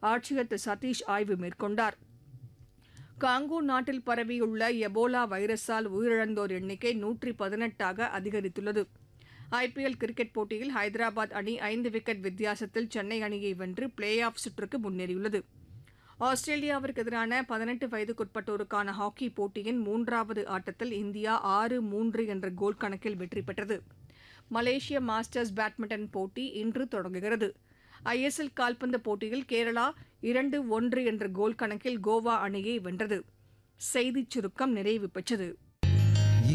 ஆட்சியர் திரு சதீஷ் ஆய்வு மேற்கொண்டார் காங்கோ நாட்டில் பரவியுள்ள எபோலா வைரஸால் உயிரிழந்தோர் எண்ணிக்கை நூற்றி பதினெட்டாக அதிகரித்துள்ளது ஐபிஎல் கிரிக்கெட் போட்டியில் ஹைதராபாத் அணி ஐந்து விக்கெட் வித்தியாசத்தில் சென்னை அணியை வென்று பிளே ஆஃப் சுற்றுக்கு முன்னேறியுள்ளது ஆஸ்திரேலியாவிற்கு எதிரான பதினெட்டு வயதுக்குட்பட்டோருக்கான ஹாக்கி போட்டியின் மூன்றாவது ஆட்டத்தில் இந்தியா ஆறு மூன்று என்ற கோல் கணக்கில் வெற்றி பெற்றது மலேசிய மாஸ்டர்ஸ் பேட்மிண்டன் போட்டி இன்று தொடங்குகிறது ஐஎஸ்எல் கால்பந்து போட்டியில் கேரளா இரண்டு ஒன்று என்ற கோல் கணக்கில் கோவா அணியை வென்றது செய்திச் சுருக்கம் நிறைவு பெற்றது